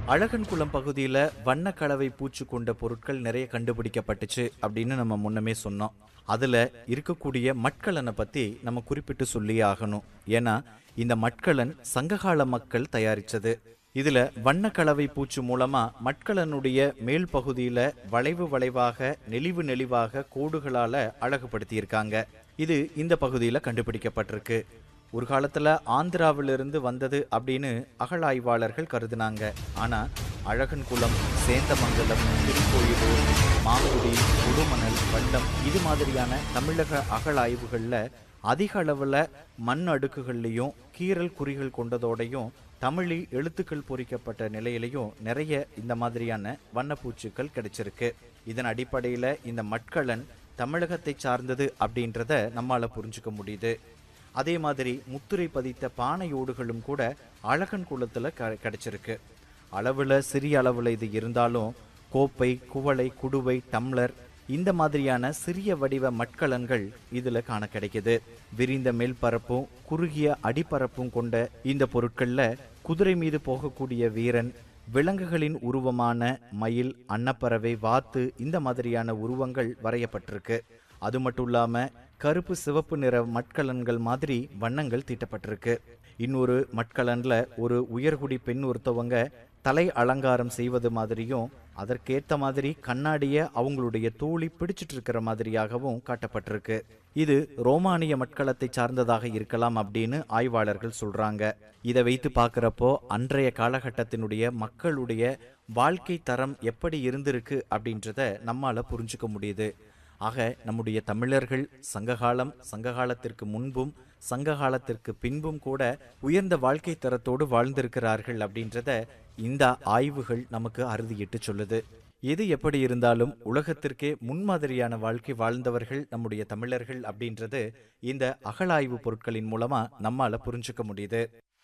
அழகன்குளம் பகுதியில் வண்ண கலவை பூச்சு கொண்ட பொருட்கள் நிறைய கண்டுபிடிக்கப்பட்டுச்சு அப்படின்னு நம்ம முன்னமே சொன்னோம் அதில் இருக்கக்கூடிய மட்கலனை பற்றி நம்ம குறிப்பிட்டு சொல்லியே ஆகணும் ஏன்னா இந்த மட்கலன் சங்ககால மக்கள் தயாரிச்சது இதுல வண்ண கலவை பூச்சு மூலமா மட்கலனுடைய மேல் பகுதியில வளைவு வளைவாக நெளிவு நெளிவாக கோடுகளால அழகுபடுத்தியிருக்காங்க இது இந்த பகுதியில கண்டுபிடிக்கப்பட்டிருக்கு ஒரு காலத்துல ஆந்திராவிலிருந்து வந்தது அப்படின்னு அகழாய்வாளர்கள் கருதுனாங்க ஆனா அழகன்குளம் சேந்தமங்கலம் திருக்கோயிலூர் மாங்குடி உடுமணல் வண்டம் இது மாதிரியான தமிழக அகழாய்வுகள்ல அதிக அளவுல மண் அடுக்குகள்லையும் கீறல் குறிகள் கொண்டதோடையும் தமிழி எழுத்துக்கள் பொறிக்கப்பட்ட நிலையிலையும் நிறைய இந்த மாதிரியான வண்ணப்பூச்சுக்கள் கிடைச்சிருக்கு இதன் அடிப்படையில இந்த மட்கலன் தமிழகத்தை சார்ந்தது அப்படின்றத நம்மால புரிஞ்சுக்க முடியுது அதே மாதிரி முத்துரை பதித்த பானையோடுகளும் கூட அழகன் குளத்துல க கிடைச்சிருக்கு அளவுல சிறிய அளவுல இது இருந்தாலும் கோப்பை குவளை குடுவை டம்ளர் இந்த மாதிரியான சிறிய வடிவ மட்கலன்கள் இதுல காண கிடைக்குது விரிந்த மேல்பரப்பும் குறுகிய அடிப்பரப்பும் கொண்ட இந்த பொருட்கள்ல குதிரை மீது போகக்கூடிய வீரன் விலங்குகளின் உருவமான மயில் அன்னப்பறவை வாத்து இந்த மாதிரியான உருவங்கள் வரையப்பட்டிருக்கு அது மட்டும் இல்லாம கருப்பு சிவப்பு நிற மட்கலன்கள் மாதிரி வண்ணங்கள் தீட்டப்பட்டிருக்கு இன்னொரு மட்கலன்ல ஒரு உயர்குடி பெண் ஒருத்தவங்க தலை அலங்காரம் செய்வது மாதிரியும் அதற்கேத்த மாதிரி கண்ணாடிய அவங்களுடைய தோழி பிடிச்சிட்டு இருக்கிற மாதிரியாகவும் காட்டப்பட்டிருக்கு இது ரோமானிய மட்கலத்தை சார்ந்ததாக இருக்கலாம் அப்படின்னு ஆய்வாளர்கள் சொல்றாங்க இதை வைத்து பார்க்கறப்போ அன்றைய காலகட்டத்தினுடைய மக்களுடைய வாழ்க்கை தரம் எப்படி இருந்திருக்கு அப்படின்றத நம்மால புரிஞ்சுக்க முடியுது ஆக நம்முடைய தமிழர்கள் சங்ககாலம் சங்ககாலத்திற்கு முன்பும் சங்ககாலத்திற்கு பின்பும் கூட உயர்ந்த வாழ்க்கை தரத்தோடு வாழ்ந்திருக்கிறார்கள் அப்படின்றத இந்த ஆய்வுகள் நமக்கு அறுதியிட்டு சொல்லுது எது எப்படி இருந்தாலும் உலகத்திற்கே முன்மாதிரியான வாழ்க்கை வாழ்ந்தவர்கள் நம்முடைய தமிழர்கள் அப்படின்றது இந்த அகழாய்வு பொருட்களின் மூலமா நம்மால புரிஞ்சுக்க முடியுது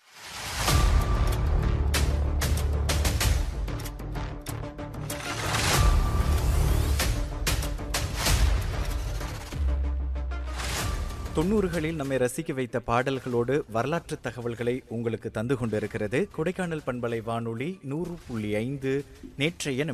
தொண்ணூறுகளில் நம்மை ரசிக்க வைத்த பாடல்களோடு வரலாற்று தகவல்களை உங்களுக்கு தந்து கொண்டிருக்கிறது கொடைக்கானல் பண்பலை வானொலி நூறு புள்ளி ஐந்து நேற்றைய